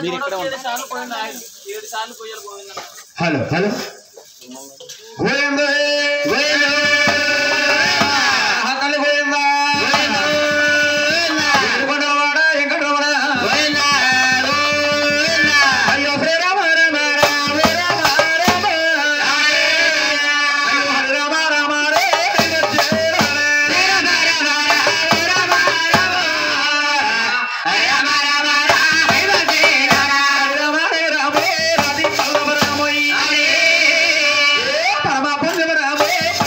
మీరు ఇక్కడ ఏడు సార్లు పోయింది ఆయన. ఏడు సార్లు పోయాలి పోయిందన్న హలో హలో గోవింద తల్లి గోవింద వెంకటరమణ, వెంకటరమణ. అయ్యో శ్రీరామ రామ రామ రామ రామ. అయ్యో హరి రామ రామ రే వచ్చే రామ రే రామ రాధి పల్లవ రామోయ్. పరమ పుణ్యమ రామోయ్,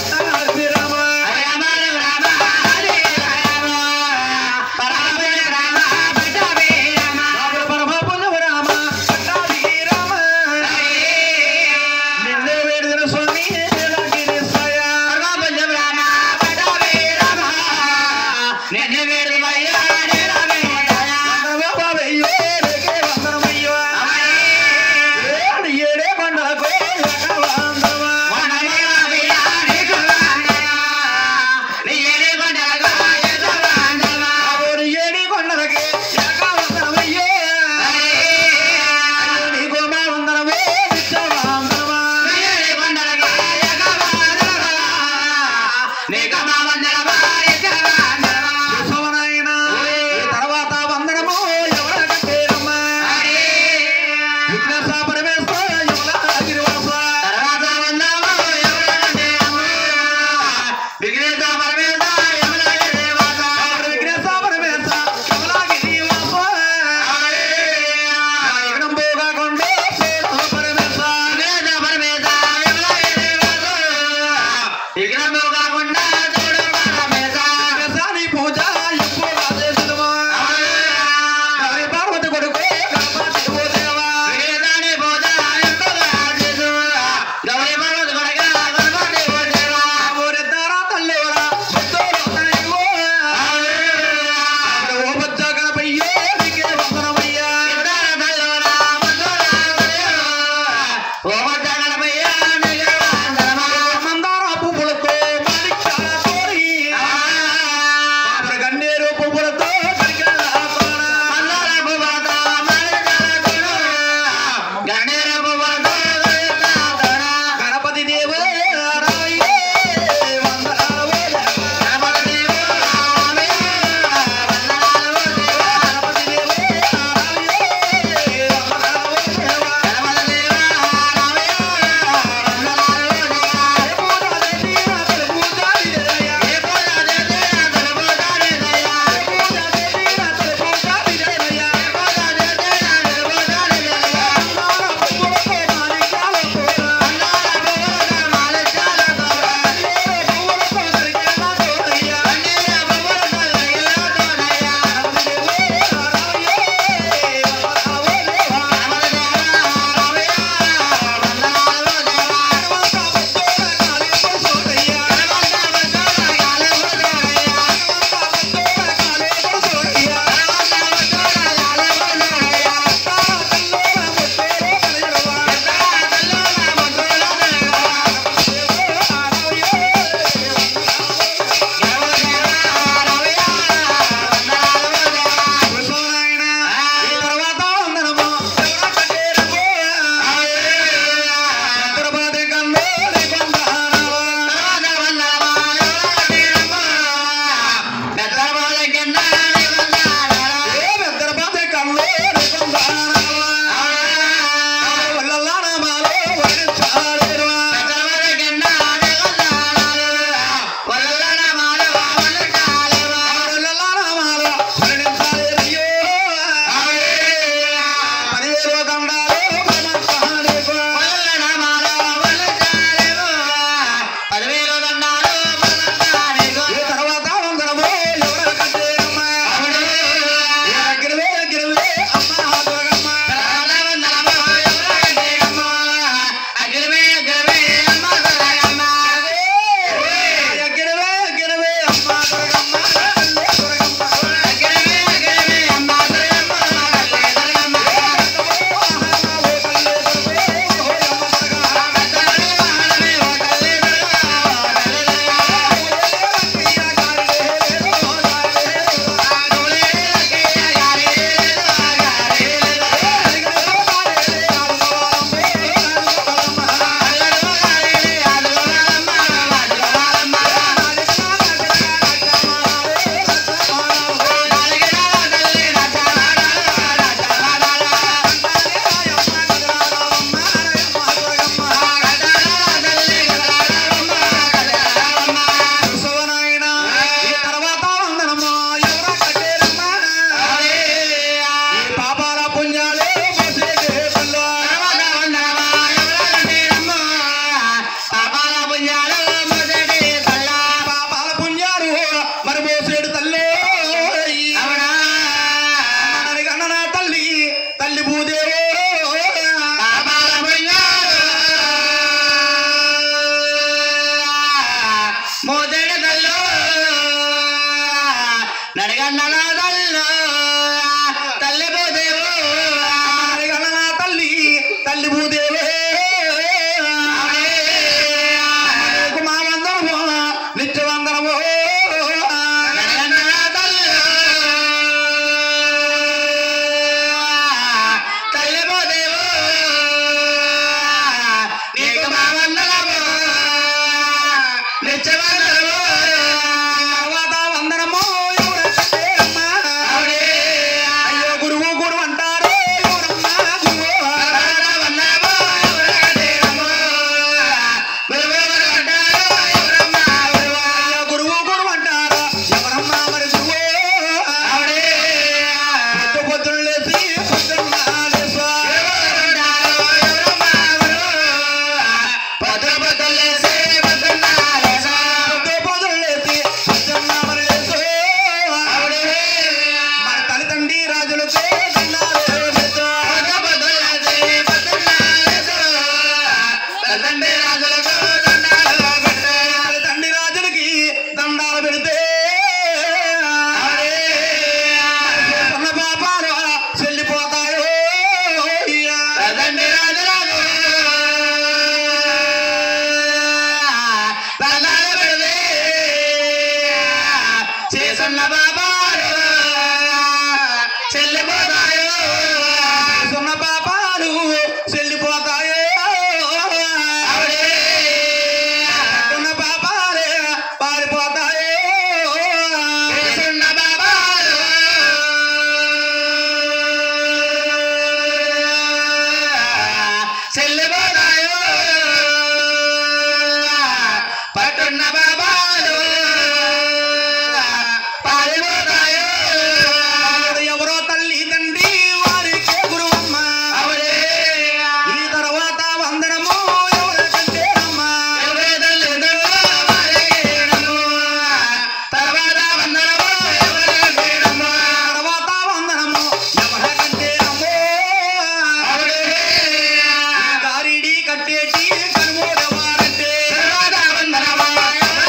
భూదేవో మోదడ తల్లో నడగన్నల తల్లో తల్లి పోదేవో అడగల తల్లి తల్లి భూదేవే మా వందనమో నిత్య వందనమో నడగన్నల తల్లో తల్లి పోదేవో నీకు మా వందనమో నిత్యవందనమో తర్వాత వందనమో ఎవరంటే అమ్మా ఆవిడే అయ్యో గురువు గురువు అంటారు ఎవరమ్మా గురువు అయ్యో గురువు గురువు అంటారు ఎవరమ్మా మరి గురువు పొద్దు పొద్దున్న లేచి పొద్దున్న లేచా. పొద్దు పొద్దున్న లేచి పొద్దున్న మరి లేచా. మన తల్లి తండ్రి రాజులకు దండాలు వేసా. తల్లి తండ్రి రాజులకి దండాలు పెడితే చిన్న పాపాలు చెల్లిపోతాయో అయ్యా. చేస్తున్న బాబాలు చెల్లిపోతాయో చిన్న పాపాలు చెల్లిపోతాయో చిన్న పాపాలే పారిపోతాయో చేస్తున్న బాబాలు చెల్లిపోతాయో పట్టున్న బాబాలు పారిపోతాయో ఎవరో తల్లి తండ్రి వారికే గురువమ్మ అవడే ఈ తర్వాత వందనము ఎవరికంటే అమ్మా ఎవరే తల్లిదండ్రులు వారికేనము. తర్వాత వందనము ఎవరికేనము. తర్వాత వందనము ఎవరికంటే అమ్మో అవడే గారిడి కట్టేటి కనుమోడవారంటే తర్వాత వందనము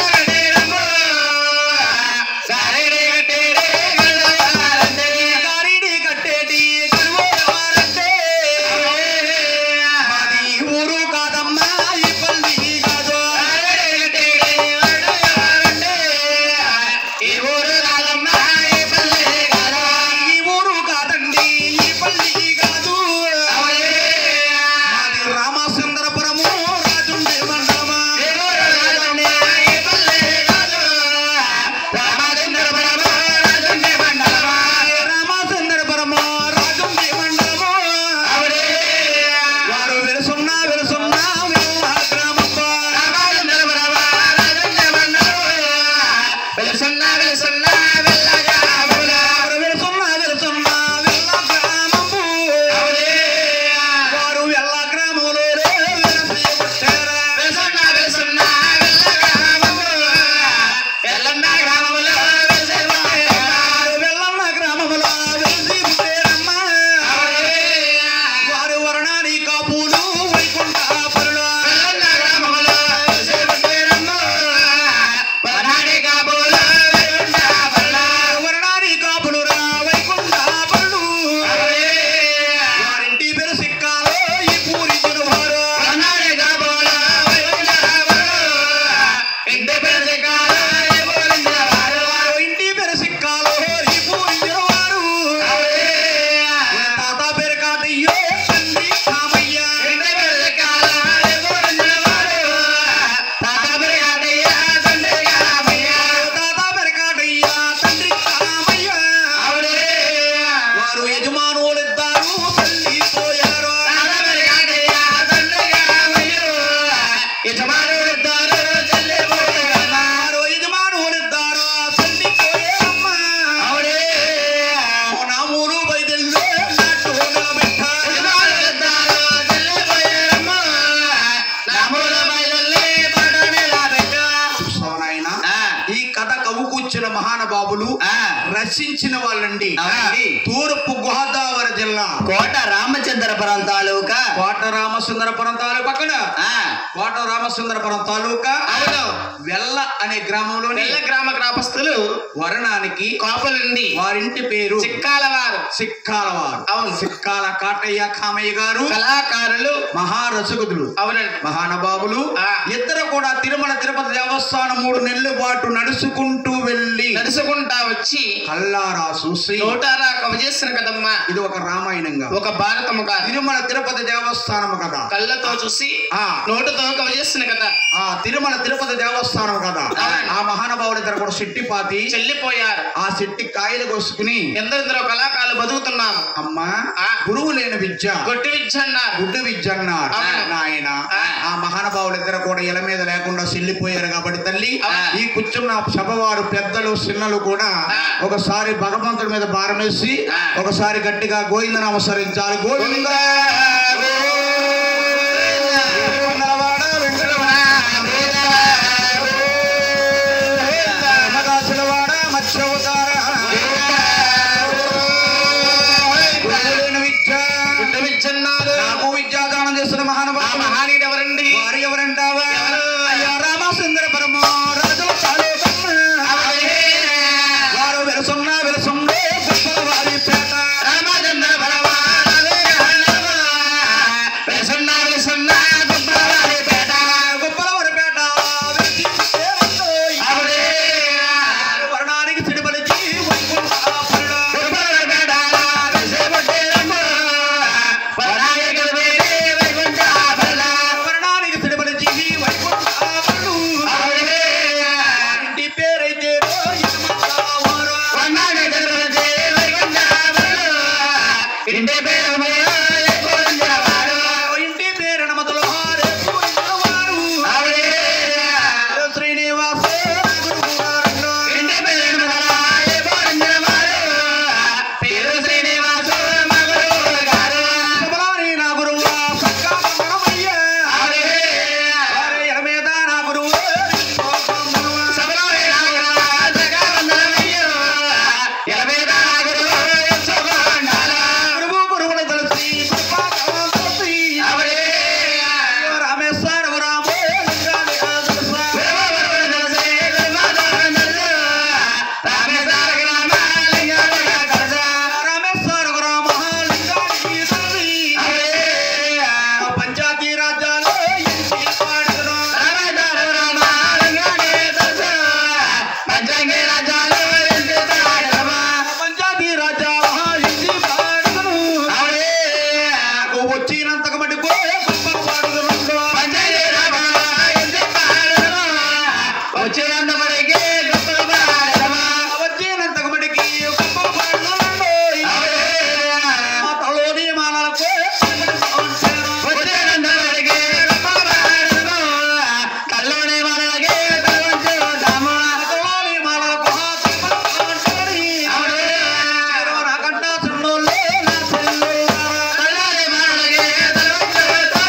దర్శించిన వాళ్ళండి అవునండి. తూర్పు గోదావరి జిల్లా కోట రామచంద్రపురం తాలూకా కోట రామసుందరపురం తాలూకా పక్కన ఆ, కోట రామసుందరపురం తాలూకా అవును వెల్ల అనే గ్రామంలోని నెల్ల గ్రామ గ్రామస్తులు వరణానికి కాపులుండి వారింటి పేరు చిక్కాల వారు సిక్కాల వారు అవును. సిక్కాల కాటయ్య కామయ్య గారు కళాకారులు మహారసగుదులు అవునండి మహానుభావులు ఆ. ఇద్దరు కూడా తిరుమల తిరుపతి దేవస్థానం మూడు నెలల పాటు నడుచుకుంటూ వెళ్ళి నడుచుకుంటా వచ్చి కల్లారా చూసి నోటారా కవి చేసిన కదమ్మా ఇది ఒక రామాయణంగా ఒక భారతము కాదు తిరుమల తిరుపతి దేవస్థానం కదా కళ్ళతో చూసి ఆ. నోటుతో కవి చేసిన కదా ఆ తిరుమల తిరుపతి దేవస్థానం కదా ఆ. ఆ మహానుభావులు ఇద్దరు కూడా సిట్టిపాతి చెల్లిపోయారు ఆ సిట్టి కాయలు కోసుకుని ఎందరెందరో కళాకారులు బతుకుతున్నాం అమ్మా ఆ. గురువు లేని విద్య గొట్టి విద్య అన్నారు గుడ్డు విద్య అన్నారు అవును. నాయన ఆ. ఆ మహానుభావులు ఇద్దరు కూడా ఇల మీద లేకుండా చెల్లిపోయారు కాబట్టి తల్లి ఆ. ఈ కూర్చున్న సభవారు పెద్దలు చిన్నలు కూడా ఆ. ఒకసారి భగవంతుడి మీద భారం వేసి ఆ. ఒకసారి గట్టిగా గోవిందనామ స్మరించాలి గోవింద వెంకటరమణ, వెంకటరమణ, మగాసులవాడ, మత్స్యవతార. గురువులైన విద్య గొట్టి విద్య అన్నారు నాకు విద్యాదానం చేస్తున్న ఆ మహానుభావులు మహానీయుడు ఎవరండి వారు ఎవరంటావా ఎవరు? అయ్యా రామసుందర పరమ రాజు తాలూకమ్మ. వారు వెలుసున్న వెలుసుండే గొప్పల వారి పేట రామచంద్ర భగవానుడే అన్నమా. వెలసన్న వెలసన్న గొప్పవారి పేట. గొప్పల వారి పేట వెలిసి ఉండేవండోయ్. ఆవిడే వర్ణానికి సిడిపలిచి వైకుంఠాపురుడ. గొప్పవారి పేట. వెలసిపొట్టేరమ్మ. వరానికి వేరే వైకుంఠాపల్ల. వర్ణానికి సిడిపలిచి వైకుంఠాపురుడు. ఆవిడే ఇంటి పేరైతే రాయమంటావారు. వన్నానికి తెలిపే వైకుంఠాపల్ల. ఇంటి పేరు మీద ఎక్కువవారు. ఇంటి పేరు నమతులు హారే పూజించువారు. ఆవిడే శ్రీనివాస గురువుగారు. ఇంటి పేరు మగరాయ పోరించవారు. పేరు శ్రీనివాసు మగరు గారు. శుభలాని నా గురువా సక్కామణమయ్య. ఆవిడే వారి ఎడమేద నా గురువు గోపమ్మనువా. సభలోని నాగురు జగవందనమయ్యో. ఎనభై నాగురు యశోగొండాల. గురువు గురువుని తెలిసి కృపాకరం తెలిసి. ఆవిడే రామేశ్వర రామో లింగాన్ని ఆదర్శ. గురువరుడు తెలిసి గురుమాధవనుడు. రామేశ్వర గ్రామాలింగముగా కలస. రామేశ్వర రామ లింగానికి తెలిసి. ఆవిడే పంచాయతీ రాజ్యాలు ఎంచి పాడును. రామేశ్వర గ్రామాలింగమే కలస. పంచంగి రాజ్యాలు ఎంచి తాడమా. పంచాయతీ రాజ్యాలు ఎంచి పాడును. ఆవిడే నాకు వచ్చినంతకు మటుకు గొప్ప పాడుదురుండు. పంచంగి రామ ఎంచి పాడమా. వచ్చినంతవరకే గొప్ప పాడమా. వచ్చినంతకు మటుకి గొప్ప పాడుదురుండు. మా తలోని మాలలకు ఉంటాను. వచ్చినంతవరకే గొప్ప పాడమా. కల్లోని మనలకే తలవంచుదాము. తలోని మాలలకు ఉంటాను. ఆవిడే నాకంటా చిన్నోళ్ళే నా చెల్లెలు. కల్లోని మనలకే తలవంచుదాము.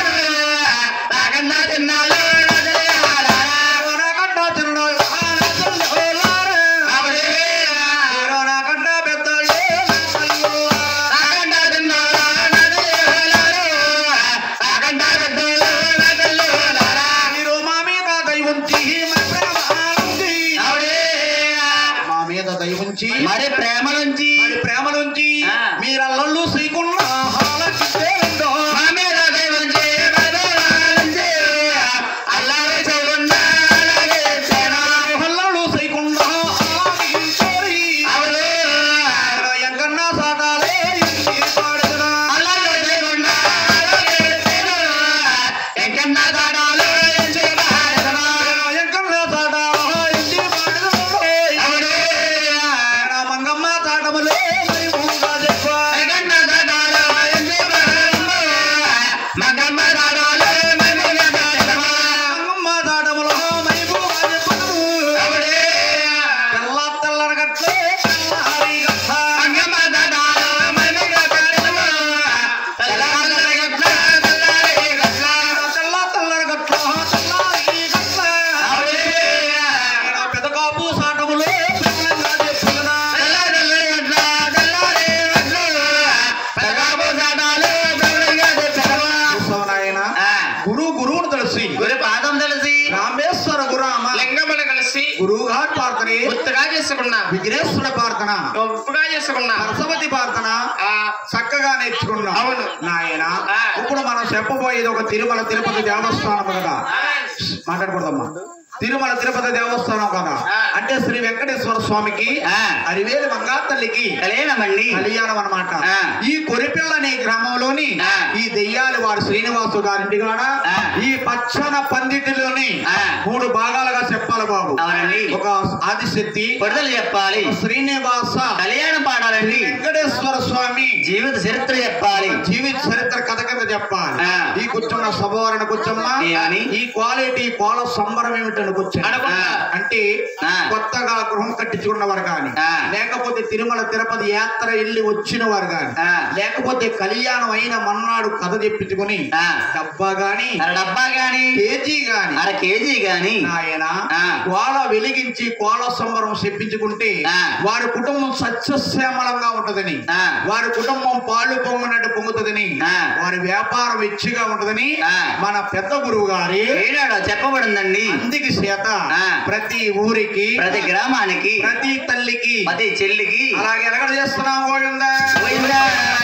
ప్రార్థన గొప్పగా చేసుకున్నా సరస్వతి ప్రార్థన ఆ, చక్కగా నేర్చుకున్నాం అవును. నాయన ఆ. ఇప్పుడు మనం చెప్పబోయేది ఒక తిరుమల తిరుపతి దేవస్థానం కదా మాట్లాడకూడదమ్మా తిరుమల తిరుపతి దేవస్థానం కదా ఆ. అంటే శ్రీ వెంకటేశ్వర స్వామికి ఆ. అరివేలు మంగా తల్లికి కళ్యాణమండి కళ్యాణం అన్నమాట ఆ. ఈ కొరిపిల్ల అనే గ్రామంలోని ఆ. ఈ దెయ్యాలు వారి శ్రీనివాసు గారింటి కాడ ఆ. ఈ పచ్చన పందిటిలోని ఆ. మూడు భాగాలుగా చెప్పాలి బాబు అవునండి ఒక ఆదిశక్తి కొడతలు చెప్పాలి ఒక శ్రీనివాస కళ్యాణం పాడాలండి వెంకటేశ్వర స్వామి జీవిత చరిత్ర చెప్పాలి జీవిత చరిత్ర కథ కింద చెప్పాలి ఆ. ఈ కూర్చున్న సభవరణ కూర్చొమ్మ ఏమని? ఈ క్వాలిటీ కోల సంబరం ఏమిటని కూర్చొని అనుకుంటా. అంటే ఆ. కొత్తగా గృహం కట్టించుకున్నవారు కానీ ఆ. లేకపోతే తిరుమల తిరుపతి యాత్ర వెళ్ళి వచ్చిన వారు కానీ ఆ. లేకపోతే కళ్యాణం అయిన మన్నాడు కథ చెప్పించుకుని ఆ. డబ్బా గాని అర డబ్బా గాని కేజీ గాని అర కేజీ గాని ఆయన ఆ. కోల వెలిగించి కోల సంబరం చెప్పించుకుంటే ఆ. వారి కుటుంబం సస్యశ్యామలంగా ఉంటదని ఆ. వారి కుటుంబం పాలు పొంగినట్టు పొంగుతుందని ఆ. వారి వ్యాపారం వెచ్చిగా ఉంటదని ఆ. మన పెద్ద గురువు గారి ఏడాడో చెప్పబడిందండి అందుకి చేత ఆ. ప్రతి ఊరికి ప్రతి గ్రామానికి ప్రతి తల్లికి ప్రతి చెల్లికి అలాగే ఎలగడ చేస్తున్నాం గోవిందా గోవిందా.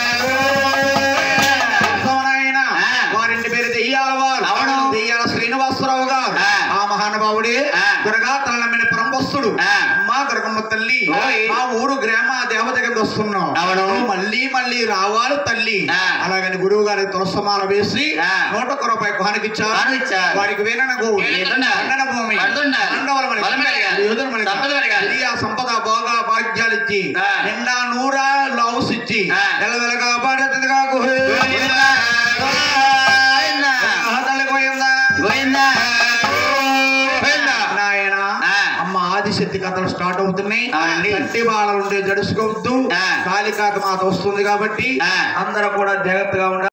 ఉత్తమనాయన. ఆ. వారింటి పేరు దెయ్యాల వారు అవును. దెయ్యాల శ్రీనివాసరావు గారు ఆ. ఆ మహానుభావుడే ఆ. దుర్గా తలనమ్మిన పరంబస్తుడు ఆ. మా దుర్గమ్మ తల్లి ఓయ్. మా ఊరు గ్రామ దేవత కింద వస్తున్నాం అవును. నువ్వు మళ్ళీ మళ్ళీ రావాలి తల్లి ఆ. అలాగని గురువు గారి తులసమాల వేసి ఆ. నూట ఒక్క రూపాయి కానుకిచ్చారు కానుకిచ్చారు. వారికి వేనన గోవు ఏదున్నా? మండన భూమి మండున్నా? మండవల మణి. బలం పెరగాలి. యోధుల మణి. సంపద పెరగాలి. విద్యా సంపద భోగ భాగ్యాలు ఇచ్చి ఆ. నిండా నూరా లౌస్ ఇచ్చి ఆ. నెలవెలగా పాడేదిగా గుహే. గోవిందా. గోవిందా. తల్లి గోవిందా. గోవిందా. గోవిందా. నాయన ఆ. అమ్మ ఆదిశక్తి కథలు స్టార్ట్ అవుతున్నాయి అవునండి. కంటి బాలలు ఉంటే జడుచుకోవద్దు ఆ. కాళికాక మాత వస్తుంది కాబట్టి ఆ. అందరూ కూడా జాగ్రత్తగా ఉండాలి